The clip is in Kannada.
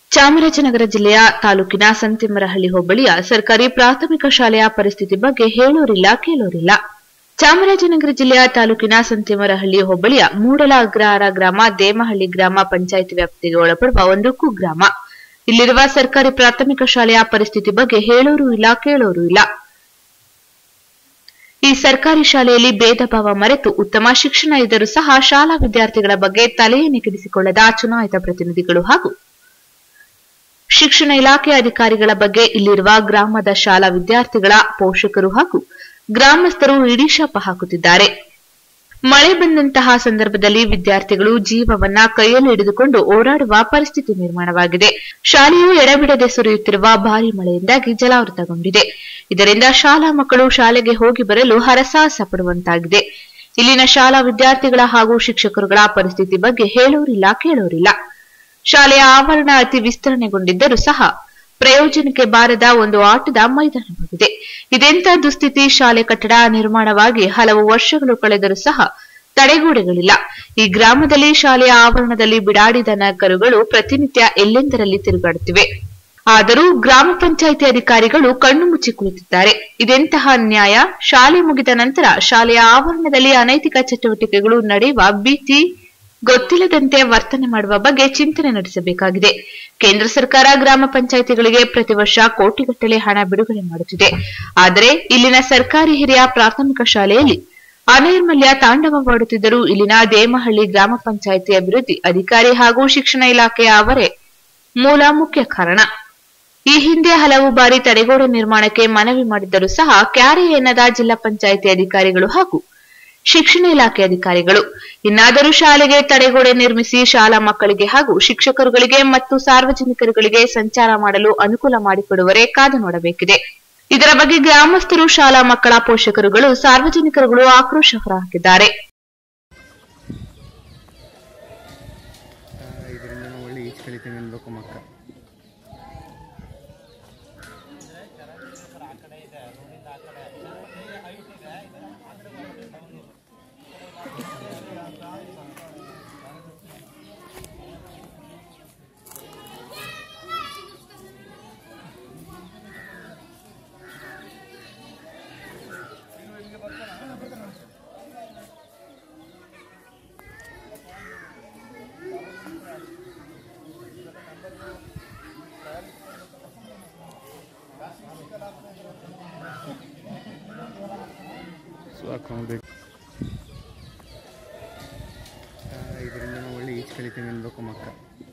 ಚಾಮರಾಜನಗರ ಜಿಲ್ಲೆಯ ತಾಲೂಕಿನ ಸಂತಿಮರಹಳ್ಳಿ ಹೋಬಳಿಯ ಸರ್ಕಾರಿ ಪ್ರಾಥಮಿಕ ಶಾಲೆಯ ಪರಿಸ್ಥಿತಿ ಬಗ್ಗೆ ಹೇಳೋರಿಲ್ಲ ಕೇಳೋರಿಲ್ಲ ಚಾಮರಾಜನಗರ ಜಿಲ್ಲೆಯ ತಾಲೂಕಿನ ಸಂತಿಮರಹಳ್ಳಿ ಹೋಬಳಿಯ ಮೂಡಲ ಅಗ್ರಹಾರ ಗ್ರಾಮ ದೇಮಹಳ್ಳಿ ಗ್ರಾಮ ಪಂಚಾಯಿತಿ ವ್ಯಾಪ್ತಿಗೆ ಒಳಪಡುವ ಒಂದು ಕುಗ್ರಾಮ ಇಲ್ಲಿರುವ ಸರ್ಕಾರಿ ಪ್ರಾಥಮಿಕ ಶಾಲೆಯ ಪರಿಸ್ಥಿತಿ ಬಗ್ಗೆ ಹೇಳೋರು ಇಲ್ಲ ಕೇಳೋರು ಇಲ್ಲ ಈ ಸರ್ಕಾರಿ ಶಾಲೆಯಲ್ಲಿ ಭೇದ ಭಾವ ಮರೆತು ಉತ್ತಮ ಶಿಕ್ಷಣ ಇದ್ದರೂ ಸಹ ಶಾಲಾ ವಿದ್ಯಾರ್ಥಿಗಳ ಬಗ್ಗೆ ತಲೆಯನ್ನೇ ಕೆಡಿಸಿಕೊಳ್ಳದ ಚುನಾಯಿತ ಪ್ರತಿನಿಧಿಗಳು ಹಾಗೂ ಶಿಕ್ಷಣ ಇಲಾಖೆ ಅಧಿಕಾರಿಗಳ ಬಗ್ಗೆ ಇಲ್ಲಿರುವ ಗ್ರಾಮದ ಶಾಲಾ ವಿದ್ಯಾರ್ಥಿಗಳ ಪೋಷಕರು ಹಾಗೂ ಗ್ರಾಮಸ್ಥರು ಇಡೀ ಶಾಪ ಹಾಕುತ್ತಿದ್ದಾರೆ ಮಳೆ ಬಂದಂತಹ ಸಂದರ್ಭದಲ್ಲಿ ವಿದ್ಯಾರ್ಥಿಗಳು ಜೀವವನ್ನ ಕೈಯಲ್ಲಿ ಹಿಡಿದುಕೊಂಡು ಓಡಾಡುವ ಪರಿಸ್ಥಿತಿ ನಿರ್ಮಾಣವಾಗಿದೆ ಶಾಲೆಯು ಎಡಬಿಡದೆ ಸುರಿಯುತ್ತಿರುವ ಭಾರಿ ಮಳೆಯಿಂದಾಗಿ ಜಲಾವೃತಗೊಂಡಿದೆ ಇದರಿಂದ ಶಾಲಾ ಮಕ್ಕಳು ಶಾಲೆಗೆ ಹೋಗಿ ಬರಲು ಹರಸಾಹಸ ಪಡುವಂತಾಗಿದೆ ಇಲ್ಲಿನ ಶಾಲಾ ವಿದ್ಯಾರ್ಥಿಗಳ ಹಾಗೂ ಶಿಕ್ಷಕರುಗಳ ಪರಿಸ್ಥಿತಿ ಬಗ್ಗೆ ಹೇಳೋರಿಲ್ಲ ಕೇಳೋರಿಲ್ಲ ಶಾಲೆಯ ಆವರಣ ಅತಿ ವಿಸ್ತರಣೆಗೊಂಡಿದ್ದರೂ ಸಹ ಪ್ರಯೋಜನಕ್ಕೆ ಬಾರದ ಒಂದು ಆಟದ ಮೈದಾನವಾಗಿದೆ ಇದೆಂಥ ದುಸ್ಥಿತಿ ಶಾಲೆ ಕಟ್ಟಡ ನಿರ್ಮಾಣವಾಗಿ ಹಲವು ವರ್ಷಗಳು ಕಳೆದರೂ ಸಹ ತಡೆಗೋಡೆಗಳಿಲ್ಲ ಈ ಗ್ರಾಮದಲ್ಲಿ ಶಾಲೆಯ ಆವರಣದಲ್ಲಿ ಬಿಡಾಡಿದ ನಕರುಗಳು ಪ್ರತಿನಿತ್ಯ ಎಲ್ಲೆಂದರಲ್ಲಿ ತಿರುಗಾಡುತ್ತಿವೆ ಆದರೂ ಗ್ರಾಮ ಪಂಚಾಯಿತಿ ಅಧಿಕಾರಿಗಳು ಕಣ್ಣು ಮುಚ್ಚಿ ಕುಳಿತಿದ್ದಾರೆ ಇದೆಂತಹ ನ್ಯಾಯ ಶಾಲೆ ಮುಗಿದ ನಂತರ ಶಾಲೆಯ ಆವರಣದಲ್ಲಿ ಅನೈತಿಕ ಚಟುವಟಿಕೆಗಳು ನಡೆಯುವ ಭೀತಿ ಗೊತ್ತಿಲ್ಲದಂತೆ ವರ್ತನೆ ಮಾಡುವ ಬಗ್ಗೆ ಚಿಂತನೆ ನಡೆಸಬೇಕಾಗಿದೆ ಕೇಂದ್ರ ಸರ್ಕಾರ ಗ್ರಾಮ ಪಂಚಾಯಿತಿಗಳಿಗೆ ಪ್ರತಿ ವರ್ಷ ಕೋಟಿಗಟ್ಟಲೆ ಹಣ ಬಿಡುಗಡೆ ಮಾಡುತ್ತಿದೆ ಆದರೆ ಇಲ್ಲಿನ ಸರ್ಕಾರಿ ಹಿರಿಯ ಪ್ರಾಥಮಿಕ ಶಾಲೆಯಲ್ಲಿ ಅನೈರ್ಮಲ್ಯ ತಾಂಡವವಾಡುತ್ತಿದ್ದರೂ ಇಲ್ಲಿನ ದೇಮಹಳ್ಳಿ ಗ್ರಾಮ ಪಂಚಾಯಿತಿ ಅಭಿವೃದ್ಧಿ ಅಧಿಕಾರಿ ಹಾಗೂ ಶಿಕ್ಷಣ ಇಲಾಖೆಯ ಅವರೇ ಮೂಲ ಮುಖ್ಯ ಕಾರಣ ಈ ಹಿಂದೆ ಹಲವು ಬಾರಿ ತಡೆಗೋಡೆ ನಿರ್ಮಾಣಕ್ಕೆ ಮನವಿ ಮಾಡಿದ್ದರೂ ಸಹ ಕ್ಯಾರೆ ಎನ್ನದ ಜಿಲ್ಲಾ ಪಂಚಾಯಿತಿ ಅಧಿಕಾರಿಗಳು ಹಾಗೂ ಶಿಕ್ಷಣ ಇಲಾಖೆ ಅಧಿಕಾರಿಗಳು ಇನ್ನಾದರೂ ಶಾಲೆಗೆ ತಡೆಗೋಡೆ ನಿರ್ಮಿಸಿ ಶಾಲಾ ಮಕ್ಕಳಿಗೆ ಹಾಗೂ ಶಿಕ್ಷಕರುಗಳಿಗೆ ಮತ್ತು ಸಾರ್ವಜನಿಕರುಗಳಿಗೆ ಸಂಚಾರ ಮಾಡಲು ಅನುಕೂಲ ಮಾಡಿಕೊಡುವರೆ ಕಾದು ನೋಡಬೇಕಿದೆ ಇದರ ಬಗ್ಗೆ ಗ್ರಾಮಸ್ಥರು ಶಾಲಾ ಮಕ್ಕಳ ಪೋಷಕರುಗಳು ಸಾರ್ವಜನಿಕರುಗಳು ಆಕ್ರೋಶ ಹೊರಹಾಕಿದ್ದಾರೆ ಇದರಿಂದ ನಾವು ಒಳ್ಳೆ ಈಜು ಕಲಿತೀವಿ ಅನ್ಬೇಕು ಮಕ್ಕ ಸೊ ಹಾಕೊಂಡ್ಬೇಕು ಇದರಿಂದ ನಾವು ಒಳ್ಳೆ ಈಜು ಕಲಿತೀವಿ ಅನ್ಬೇಕು ಮಕ್ಕ